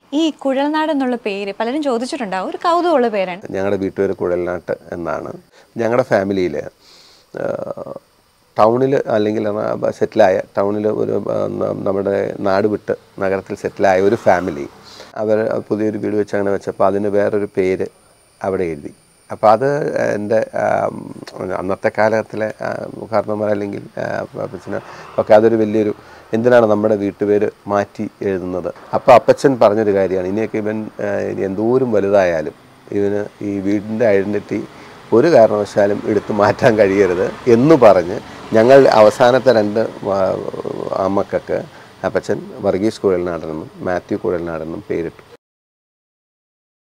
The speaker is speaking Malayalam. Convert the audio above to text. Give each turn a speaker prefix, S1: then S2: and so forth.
S1: ഈ കുഴൽനാട് എന്നുള്ള പേര് പലരും ചോദിച്ചിട്ടുണ്ടാവും ഒരു കൗതുകമുള്ള പേരാണ്
S2: ഞങ്ങളുടെ വീട്ടുപേര് കുഴൽനാട്ട് എന്നാണ് ഞങ്ങളുടെ ഫാമിലിയിൽ ടൗണിൽ അല്ലെങ്കിൽ സെറ്റിലായ ടൗണിൽ ഒരു ആ, ന- നമ്മുടെ നാട് വിട്ട് നഗരത്തിൽ സെറ്റിലായ ഒരു ഫാമിലി അവർ പുതിയൊരു വീട് വെച്ച് അങ്ങനെ വെച്ചപ്പോൾ അതിന് വേറൊരു പേര് അവിടെ എഴുതി അപ്പോൾ അത് എൻ്റെ ആം, അന്നത്തെ കാലത്തിലെ ആ, കാരണവന്മാർ അല്ലെങ്കിൽ അപ്പച്ചന് ഒക്കെ അതൊരു വലിയൊരു എന്തിനാണ് നമ്മുടെ വീട്ടുപേര് മാറ്റി എഴുതുന്നത് അപ്പോൾ അപ്പച്ചൻ പറഞ്ഞൊരു കാര്യമാണ് ഇനിയൊക്കെ ഇവൻ ആ, ഇനി എന്തോരം വലുതായാലും ഇവന് ഈ വീടിൻ്റെ ഐഡൻറ്റിറ്റി ഒരു കാരണവശാലും എടുത്തു മാറ്റാൻ കഴിയരുത് എന്ന് പറഞ്ഞ് ഞങ്ങൾ അവസാനത്തെ രണ്ട് ആ, അമ്മക്കൊക്കെ അപ്പച്ചൻ വർഗീസ് കുഴൽനാടനെന്നും മാത്യു കുഴൽനാടനെന്നും പേരിട്ടു